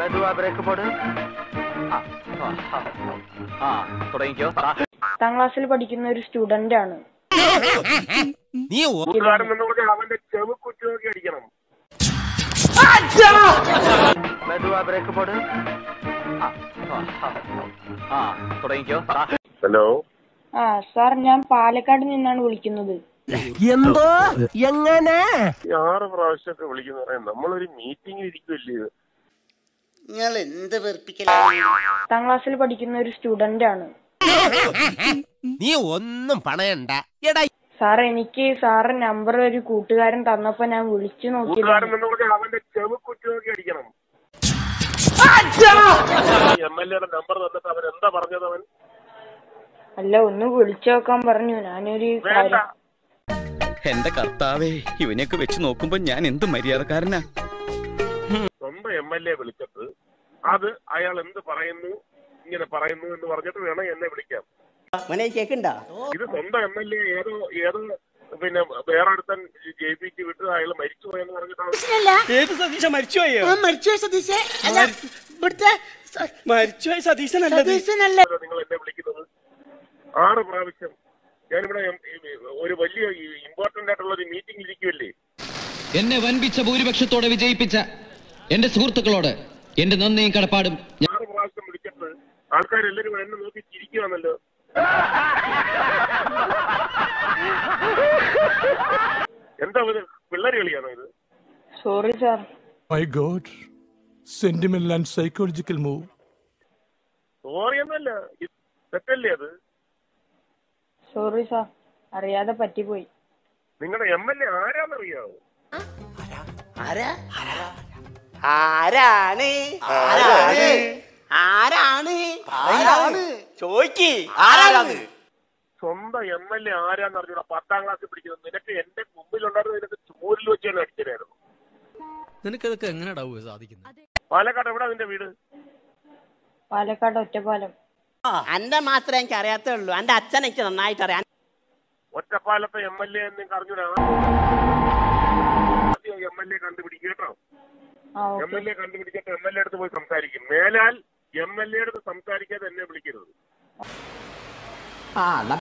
മെതുവാ break പോട് ആ തുടങ്ങിക്കോ പത്താം ക്ലാസ്സിൽ പഠിക്കുന്ന ഒരു സ്റ്റുഡന്റ് ആണ് നീ ഓ- കൂട്ടുകാരൻ എന്ന് പറഞ്ഞാൽ അവന്റെ ചെവി കുറ്റി നോക്കി അടിക്കണം മെതുവാ ബ്രേക്ക് പോട് ആ തുടങ്ങിക്കോ ഹലോ ആ സാർ ഞാൻ പാലക്കാട് നിന്നാണ് വിളിക്കുന്നത് എന്തോ എങ്ങനെ ഈ ആറ് പ്രാവശ്യമൊക്കെ വിളിക്കുന്ന പറയാം നമ്മളൊരു മീറ്റിംഗിൽ ഇരിക്കുമല്ലേ നിങ്ങൾ എന്ത് വെറുപ്പിക്കലാണ് പത്താം ക്ലാസ്സിൽ പഠിക്കുന്ന ഒരു സ്റ്റുഡന്റ് ആണ് നീ ഒന്നും പണയണ്ട എടാ സാർ എനിക്ക് സാറ് നമ്പർ ഒരു കൂട്ടുകാരൻ തന്നപ്പോ ഞാൻ വിളിച്ചു നോക്കിയതാണ് കൂട്ടുകാരൻ എന്ന് പറഞ്ഞാൽ അവന്റെ ചെവി കുറ്റി നോക്കി അടിക്കണം എം എൽ എയുടെ നമ്പർ തന്നിട്ട് അവൻ എന്താ പറഞ്ഞത് അവൻ അല്ല ഒന്ന് വിളിച്ചു നോക്കാൻ പറഞ്ഞു ഞാനൊരു വേണ്ട കാര്യം എന്റെ കർത്താവേ ഇവനെയൊക്കെ വെച്ച് നോക്കുമ്പോ ഞാൻ എന്ത് മര്യാദക്കാരനാ സ്വന്തം എം എൽ എ വിളിച്ചിട്ട് അത് അയാൾ എന്ത് പറയുന്നു ഇങ്ങനെ പറയുന്നു എന്ന് പറഞ്ഞിട്ട് വേണം എന്നെ വിളിക്കാൻ മോനെ കേക്കണ്ട ഇത് സ്വന്തം എം എൽ എ ഏതോ ഏതോ പിന്നെ വേറെ അടുത്തൻ ജയിപ്പിച്ച് വിട്ട് അയാൾ മരിച്ചു പോയെന്ന് പറഞ്ഞിട്ടാണ് ഏത് സതീശ മരിച്ചുപോയോ മരിച്ചു സതീശേ അല്ല ഇവിടുത്തെ സ- മരിച്ചുപോയ സതീശനല്ലത് സതീശനല്ല നിങ്ങൾ എന്നെ വിളിക്കുന്നത് ആറ് പ്രാവശ്യം ഞാനിവിടെ എം- ഈ ഒരു വലിയ ഇമ്പോർട്ടന്റ് ആയിട്ടുള്ള ഒരു മീറ്റിംഗ് ഇരിക്കുമല്ലേ എന്നെ വൻപിച്ച ഭൂരിപക്ഷത്തോടെ വിജയിപ്പിച്ച എന്റെ സുഹൃത്തുക്കളോട് എന്റെ നന്ദിയും കടപ്പാടും ആറ് പ്രാവശ്യം വിളിച്ചിട്ട് ആൾക്കാരെല്ലാരും എന്നെ നോക്കി ചിരിക്കുവാണല്ലോ എന്താ ഇത് പിള്ളേര് കളിയാണോ ഇത് sorry sir My God, sentimental and psychological move. Sorry എന്നല്ല ഇത് തെറ്റല്ലേ അത് സോറി സാർ അറിയാതെ പറ്റിപ്പോയി നിങ്ങളുടെ എം എൽ എ ആരാന്നറിയാവോ ആരാ ആരാണ് ആരാണ് ആരാണ് ആരാണ് ചോയ്ക്ക് ആരാണ് സ്വന്തം എം എൽ എ ആരാന്ന് അറിഞ്ഞൂടാ പത്താം ക്ലാസ്സിൽ പഠിക്കുന്നത് നിനക്ക് എന്റെ മുമ്പിലുണ്ടായിരുന്ന നിനക്ക് ചൂരിൽ വെച്ച് തന്നെ അടിച്ചതായിരുന്നു നിനക്കതൊക്കെ എങ്ങനെയാ സാധിക്കുന്നത് പാലക്കാട് എവിടെ നിന്റെ വീട് പാലക്കാട് ഒറ്റപ്പാലം അന്റെ മാത്രമേ എനിക്ക് അറിയാത്തേ ഉള്ളൂ എന്റെ അച്ഛൻ എനിക്ക് നന്നായിട്ട് അറിയാം ഒറ്റപ്പാലത്തെ എം എൽ എ എന്ന് അറിഞ്ഞൂടാ എം എൽ എ കണ്ടുപിടിക്കുക കേട്ടോ ആ എം ഓക്കെ എൽ എ കണ്ടുപിടിച്ചിട്ട് എം എൽ എ അടുത്ത് പോയി സംസാരിക്കും മേലാൽ എം എൽ എ അടുത്ത് സംസാരിക്കാതെ എന്നെ വിളിക്കരുത്